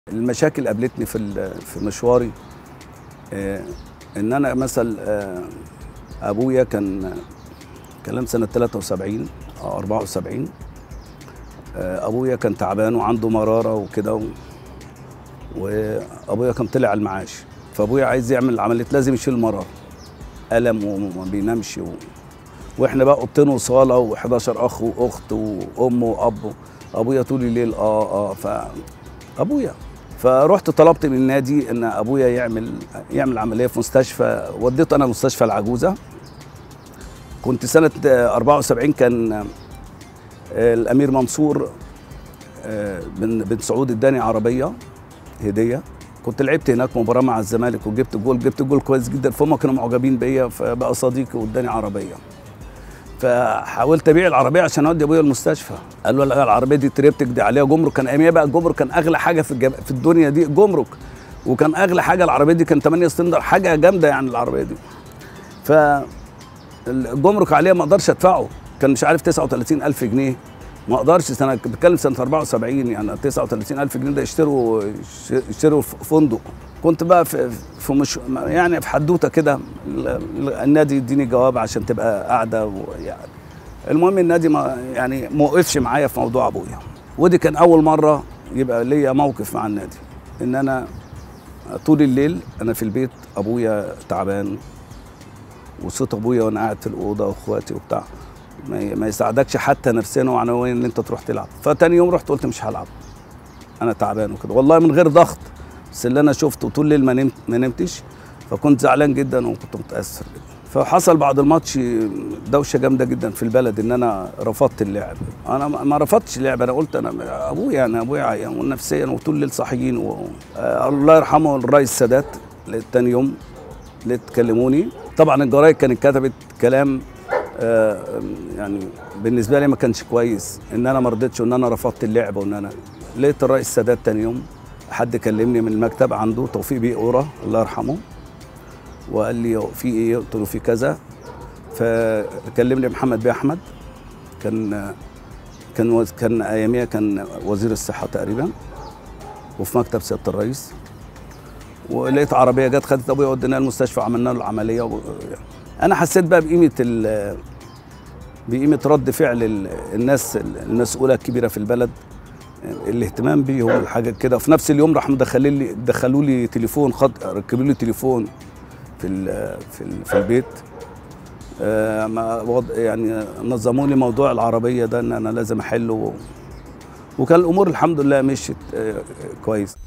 المشاكل قابلتني في ال- في مشواري آه، ان انا مثلا آه، ابويا كان كلام سنه 73 او 74 آه، ابويا كان تعبان وعنده مراره وكده و- وابويا كان طلع على المعاش فابويا عايز يعمل عمليه لازم يشيل المراره الم وما بينامش و... واحنا بقى اوضتين وصاله و11 اخ واخت وام واب ابويا طول الليل اه اه ف ابويا فرحت طلبت من النادي ان ابويا يعمل يعمل عمليه في مستشفى وديته انا مستشفى العجوزه كنت سنه آه، 74 كان آه، الامير منصور آه، بن بن سعود اداني عربيه هديه كنت لعبت هناك مباراه مع الزمالك وجبت جول جبت جول كويس جدا فهم كانوا معجبين بيا فبقى صديقي واداني عربيه فحاولت ابيع العربيه عشان اودي ابويا المستشفى قال له لا العربيه دي تريبتك دي عليها جمرك كان اياميها بقى الجمرك كان اغلى حاجه في الجب... في الدنيا دي جمرك وكان اغلى حاجه العربيه دي كان 8 سلندر حاجه جامده يعني العربيه دي ف الجمرك عليها ما اقدرش ادفعه كان مش عارف 39000 جنيه ما اقدرش سنه بتكلم سنه 74 يعني 39000 جنيه ده يشتروا يشتروا فندق كنت بقى في في مش يعني في حدوته كده ال- ال- النادي يديني جواب عشان تبقى قاعده ويعني المهم النادي ما يعني ما وقفش معايا في موضوع ابويا ودي كان اول مره يبقى ليا موقف مع النادي ان انا طول الليل انا في البيت ابويا تعبان وصوت ابويا وانا قاعد في الاوضه واخواتي وبتاع ما ي- ما يساعدكش حتى نفسيا ومعنويا ان انت تروح تلعب فتاني يوم رحت قلت مش هلعب انا تعبان وكده والله من غير ضغط بس اللي انا شفته طول الليل ما نمت ما نمتش فكنت زعلان جدا وكنت متاثر جدا فحصل بعد الماتش دوشه جامده جدا في البلد ان انا رفضت اللعب انا ما ما رفضتش اللعب انا قلت انا ابويا انا ابويا عيان ونفسيا وطول الليل صاحيين و... آه الله يرحمه الرئيس السادات تاني يوم لقيت كلموني طبعا الجرايد كانت كتبت كلام آه، يعني بالنسبه لي ما كانش كويس ان انا ما رضيتش وان انا رفضت اللعب وان انا لقيت الرئيس السادات تاني يوم حد كلمني من المكتب عنده توفيق بيه قوره الله يرحمه وقال لي في ايه قلت له في كذا فكلمني محمد بيه احمد كان كان وز- كان اياميها كان وزير الصحه تقريبا وفي مكتب سياده الرئيس ولقيت عربيه جت خدت ابويا وديناه المستشفى وعملنا له العمليه و... انا حسيت بقى بقيمه ال... بقيمه رد فعل ال- الناس المسؤوله الكبيره في البلد الاهتمام بيهم والحاجه كده وفي نفس اليوم راح مدخلين لي دخلوا لي تليفون خد ركبوا لي تليفون في ال... في, ال... في البيت آه، ما وض... يعني نظموا لي موضوع العربيه ده ان انا لازم احله و... وكان الامور الحمد لله مشيت آه، كويس